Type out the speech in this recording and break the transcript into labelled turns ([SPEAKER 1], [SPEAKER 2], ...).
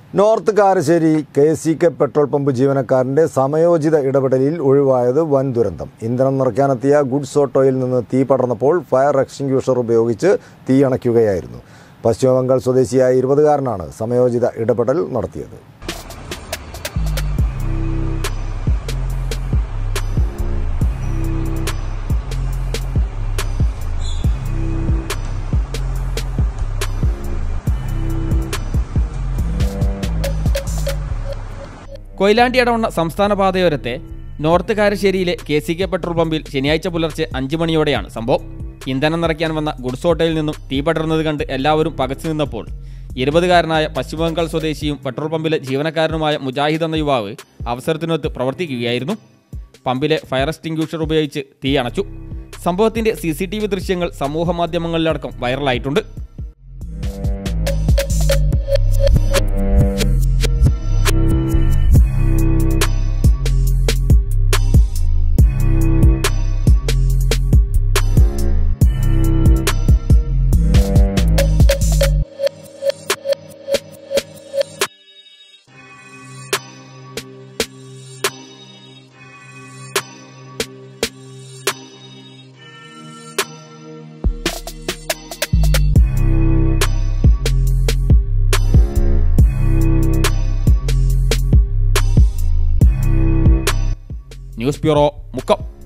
[SPEAKER 1] north Karassery K C K petrol pump ജീവനക്കാരന്റെ സമയോചിത ഇടപെടലിൽ ഒഴിവായത് വൻ ദുരന്തം ഇന്ധനം നിറയ്ക്കാനെത്തിയ ഗുഡ്സ് ഓട്ടോയിൽ നിന്ന് തീ പടർന്നപ്പോൾ ഫയർ എക്സ്റ്റിങ്ക്യൂഷർ ഉപയോഗിച്ച് തീ അണയ്ക്കുകയായിരുന്നു പശ്ചിമബംഗാൾ സ്വദേശിയായ ഇരുപതുകാരനാണ് സമയോചിത ഇടപെടൽ നടത്തിയത്
[SPEAKER 2] കൊയിലാണ്ടി ഇടവണ്ണ സംസ്ഥാന പാതയോരത്തെ നോർത്ത് കാരശ്ശേരിയിലെ കെ സി കെ പെട്രോൾ പമ്പിൽ ശനിയാഴ്ച പുലർച്ചെ അഞ്ച് മണിയോടെയാണ് സംഭവം ഇന്ധനം നിറയ്ക്കാൻ വന്ന ഗുഡ്സ് ഓട്ടോയിൽ നിന്നും തീ പടർന്നത് കണ്ട് എല്ലാവരും പകച്ചു നിന്നപ്പോൾ ഇരുപതുകാരനായ പശ്ചിമബംഗാൾ സ്വദേശിയും പെട്രോൾ പമ്പിലെ ജീവനക്കാരനുമായ മുജാഹിദ് എന്ന യുവാവ് അവസരത്തിനൊത്ത് പ്രവർത്തിക്കുകയായിരുന്നു പമ്പിലെ ഫയർ എക്സ്റ്റിങ്ക്യൂഷർ ഉപയോഗിച്ച് തീ അണച്ചു സംഭവത്തിന്റെ സി സി ടി വി ദൃശ്യങ്ങൾ സമൂഹ മാധ്യമങ്ങളിലടക്കം വൈറലായിട്ടുണ്ട് ന്യൂസ് ബ്യൂറോ മുക്കം